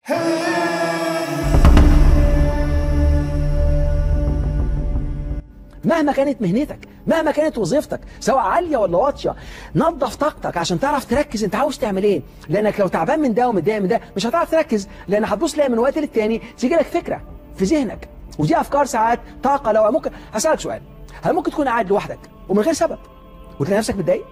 مهما كانت مهنتك مهما كانت وظيفتك سواء عاليه ولا واطيه نظف طاقتك عشان تعرف تركز انت عاوز تعمل ايه لانك لو تعبان من ده ومتضايق من ده مش هتعرف تركز لان هتبص تلاقي من وقت للتاني تيجي لك فكره في ذهنك ودي افكار ساعات طاقه لو ممكن هسالك سؤال هل ممكن تكون قاعد لوحدك ومن غير سبب وتلاقي نفسك متضايق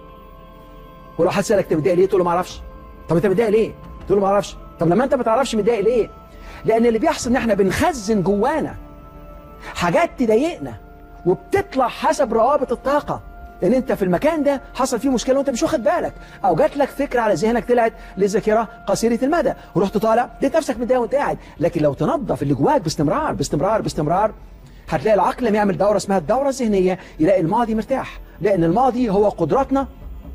ولو حد سالك انت متضايق ليه تقول له ما اعرفش طب انت متضايق ليه تقول له ما اعرفش طب لما انت ما تعرفش متضايق ليه لان اللي بيحصل ان احنا بنخزن جوانا حاجات تضايقنا وبتطلع حسب روابط الطاقة لان انت في المكان ده حصل فيه مشكله وانت مش واخد بالك او جات لك فكره على ذهنك طلعت لذاكره قصيره المدى ورحت طالع لقيت نفسك متضايق وانت قاعد لكن لو تنظف اللي جواك باستمرار باستمرار باستمرار هتلاقي العقل لما يعمل دوره اسمها الدوره الذهنيه يلاقي الماضي مرتاح لان الماضي هو قدراتنا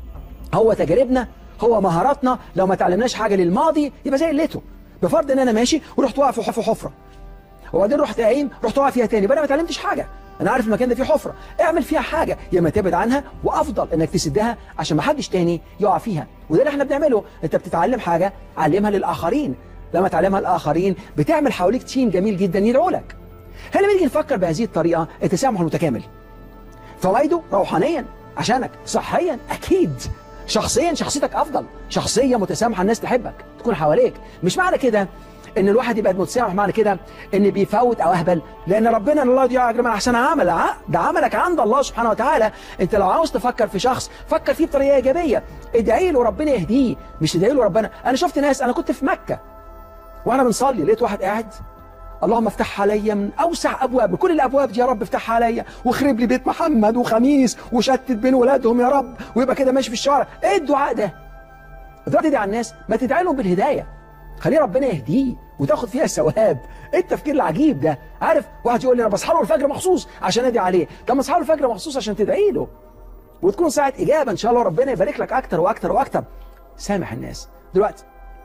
هو تجاربنا هو مهاراتنا لو ما تعلمناش حاجه للماضي يبقى زي قلته بفرض ان انا ماشي ورحت واقف في حفره وبعدين رحت قايم رحت واقف فيها تاني يبقى انا ما اتعلمتش حاجه انا عارف المكان ده فيه حفره اعمل فيها حاجه يا اما تبعد عنها وافضل انك تسدها عشان ما حدش تاني يقع فيها وده اللي احنا بنعمله انت بتتعلم حاجه علمها للاخرين لما تعلمها الاخرين بتعمل حواليك تيم جميل جدا يدعو لك هل بنيجي نفكر بهذه الطريقه التسامح المتكامل فوائده روحانيا عشانك صحيا اكيد شخصيا شخصيتك افضل شخصيه متسامحه الناس تحبك تكون حواليك مش معنى كده ان الواحد يبقى متسامح معنى كده ان بيفوت او اهبل لان ربنا الله يضيع اجر من احسن عمل ده عملك عند الله سبحانه وتعالى انت لو عاوز تفكر في شخص فكر فيه بطريقه ايجابيه ادعي له ربنا يهديه مش ادعي له ربنا انا شفت ناس انا كنت في مكه وانا بنصلي لقيت واحد قاعد اللهم افتحها عليا من اوسع ابواب كل الابواب دي يا رب افتحها عليا واخرب لي بيت محمد وخميس وشتت بين ولادهم يا رب ويبقى كده ماشي في الشارع ايه الدعاء ده دلوقتي تدعي على الناس ما تدعي لهم بالهدايه خليه ربنا يهديه وتاخد فيها الثواب ايه التفكير العجيب ده عارف واحد يقول لي انا بصحى له الفجر مخصوص عشان ادعي عليه طب ما اصحى له الفجر مخصوص عشان تدعي له وتكون ساعه اجابه ان شاء الله ربنا يبارك لك اكتر واكتر واكتر سامح الناس دلوقتي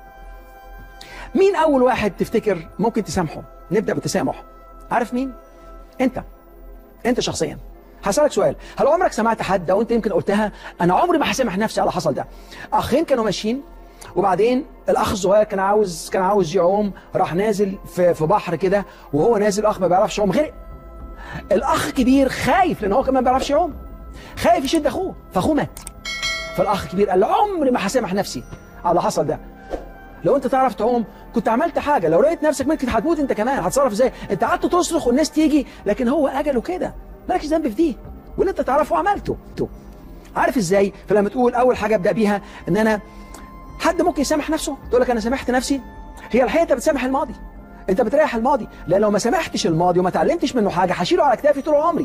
مين اول واحد تفتكر ممكن تسامحه نبدا بالتسامح عارف مين انت انت شخصيا هسألك سؤال هل عمرك سمعت حد او انت يمكن قلتها انا عمري ما هسامح نفسي على حصل ده اخين كانوا ماشيين وبعدين الاخ الصغير كان عاوز كان عاوز يعوم راح نازل في في بحر كده وهو نازل الاخ ما بيعرفش يعوم غرق الاخ الكبير خايف لان هو كمان ما بيعرفش يعوم خايف يشد اخوه فاخوه مات فالاخ الكبير قال له عمري ما هسامح نفسي على اللي حصل ده لو انت تعرف تعوم كنت عملت حاجه لو لقيت نفسك ممكن هتموت انت كمان هتصرف ازاي انت قعدت تصرخ والناس تيجي لكن هو اجله كده مالكش ذنب في دي واللي انت تعرفه عملته عارف ازاي فلما تقول اول حاجه ابدا بيها ان انا حد ممكن يسامح نفسه تقول لك انا سامحت نفسي هي الحقيقه انت بتسامح الماضي انت بتريح الماضي لان لو ما سامحتش الماضي وما اتعلمتش منه حاجه هشيله على كتافي طول عمري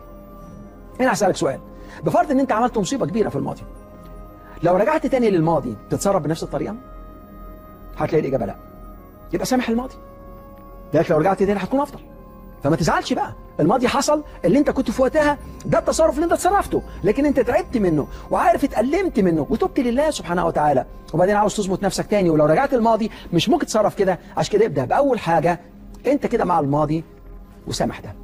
هنا هسالك سؤال بفرض ان انت عملت مصيبه كبيره في الماضي لو رجعت تاني للماضي تتصرف بنفس الطريقه هتلاقي الاجابه لا يبقى سامح الماضي لكن لو رجعت تاني هتكون افضل فما تزعلش بقى الماضي حصل اللي انت كنت في وقتها ده التصرف اللي انت تصرفته لكن انت تعبت منه وعارف اتألمت منه وتبت لله سبحانه وتعالى وبعدين عاوز تظبط نفسك تاني ولو رجعت الماضي مش ممكن تتصرف كده عشان كده ابدا باول حاجه انت كده مع الماضي وسامح ده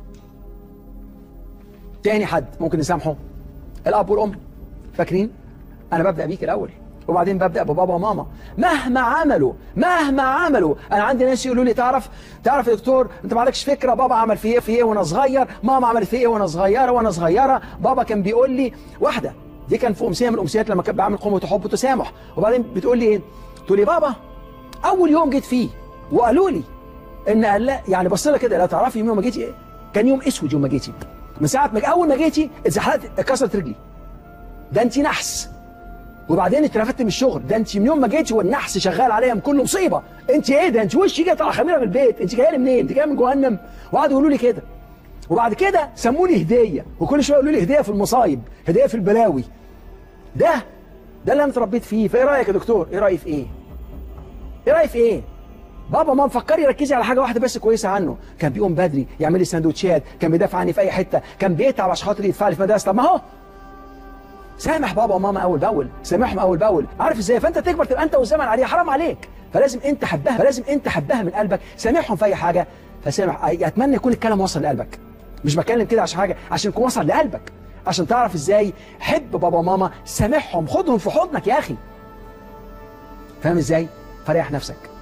تاني حد ممكن نسامحه الاب والام فاكرين انا ببدا بيك الاول وبعدين ببدا ببابا وماما مهما عملوا مهما عملوا انا عندي ناس يقولوا لي تعرف تعرف يا دكتور انت ما عندكش فكره بابا عمل في ايه في ايه وانا صغير ماما عملت في ايه وانا صغيره وانا صغيره بابا كان بيقول لي واحده دي كان في امسيه من الامسيات لما كان بعمل قوه حب وتسامح وبعدين بتقول لي ايه تقول لي بابا اول يوم جيت فيه وقالوا لي ان قال لا يعني بص لها كده لا تعرفي يوم ما جيتي ايه كان يوم اسود يوم ما جيتي من ساعه ما اول ما جيتي اتزحلقت اتكسرت رجلي ده انت نحس وبعدين اترفدت من الشغل ده انت من يوم ما جيتي والنحس شغال عليا من كل مصيبه انت ايه ده انت وشي جاي طالع خميره من البيت انت جايه لي منين انت جايه من جهنم وقعدوا يقولوا لي كده وبعد كده سموني هديه وكل شويه يقولوا لي هديه في المصايب هديه في البلاوي ده ده اللي انا اتربيت فيه فايه رايك يا دكتور ايه رايي في ايه ايه رايي في ايه بابا ما مفكري ركزي على حاجه واحده بس كويسه عنه كان بيقوم بدري يعمل لي سندوتشات كان بيدافع عني في اي حته كان بيتعب عشان خاطر يدفع لي في مدرسه طب ما هو سامح بابا وماما اول باول سامحهم اول باول عارف ازاي فانت تكبر تبقى انت والزمن عليها حرام عليك فلازم انت حبها فلازم انت حبها من قلبك سامحهم في اي حاجه فسامح اتمنى يكون الكلام وصل لقلبك مش بتكلم كده عشان حاجه عشان يكون وصل لقلبك عشان تعرف ازاي حب بابا وماما سامحهم خدهم في حضنك يا اخي فاهم ازاي فريح نفسك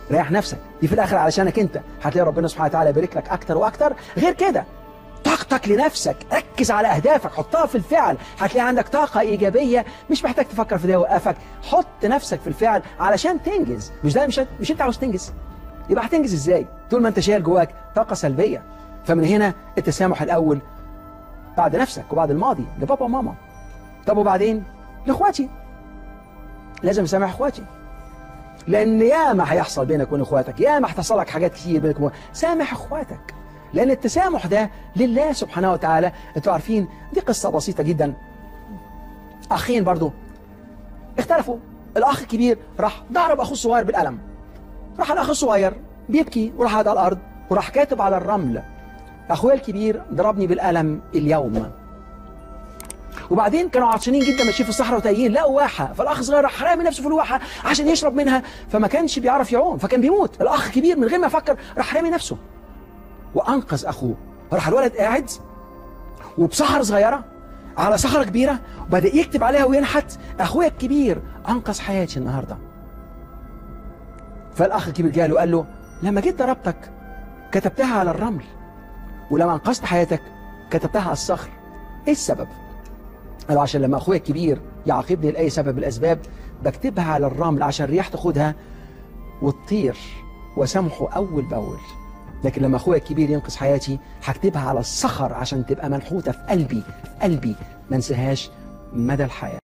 ريح نفسك دي في الاخر علشانك انت هتلاقي ربنا سبحانه وتعالى يبارك لك اكتر واكتر غير كده طاقتك لنفسك ركز على اهدافك حطها في الفعل هتلاقي عندك طاقه ايجابيه مش محتاج تفكر في ده يوقفك حط نفسك في الفعل علشان تنجز مش ده مش مش انت عاوز تنجز يبقى هتنجز ازاي طول ما انت شايل جواك طاقه سلبيه فمن هنا التسامح الاول بعد نفسك وبعد الماضي لبابا وماما طب وبعدين لاخواتي لازم اسامح اخواتي لان ياما هيحصل بينك وبين اخواتك ياما هتحصل لك حاجات كتير بينك وبين سامح اخواتك لان التسامح ده لله سبحانه وتعالى انتوا عارفين دي قصه بسيطه جدا اخين برضو اختلفوا الاخ الكبير راح ضرب اخوه الصغير بالقلم راح الاخ الصغير بيبكي وراح قاعد على الارض وراح كاتب على الرمل اخويا الكبير ضربني بالقلم اليوم وبعدين كانوا عطشانين جدا ماشيين في الصحراء وتايهين لقوا واحه فالاخ الصغير راح رامي نفسه في الواحه عشان يشرب منها فما كانش بيعرف يعوم فكان بيموت الاخ الكبير من غير ما يفكر راح رامي نفسه وانقذ اخوه راح الولد قاعد وبصحراء صغيره على صخره كبيره وبدا يكتب عليها وينحت اخويا الكبير انقذ حياتي النهارده فالاخ الكبير جاء له قال له لما جيت ضربتك كتبتها على الرمل ولما انقذت حياتك كتبتها على الصخر ايه السبب قالوا عشان لما اخويا الكبير يعاقبني لاي سبب من الاسباب بكتبها على الرمل عشان الرياح تاخدها وتطير وسامحه اول باول لكن لما اخويا الكبير ينقذ حياتي هكتبها على الصخر عشان تبقى منحوته في قلبي في قلبي ما انساهاش مدى الحياه